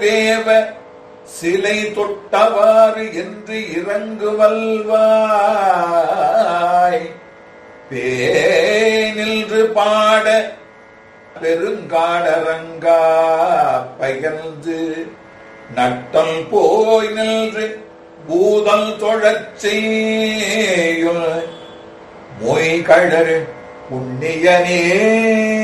தேவ சிலை தொட்டவாறு என்று இறங்குவல்வாய் பேனின்று பாட பெருங்காடரங்கா பகர்ந்து நட்டம் போய் நின்று பூதல் தொழச் செய்யுள் மொய் கழறு புண்ணியனே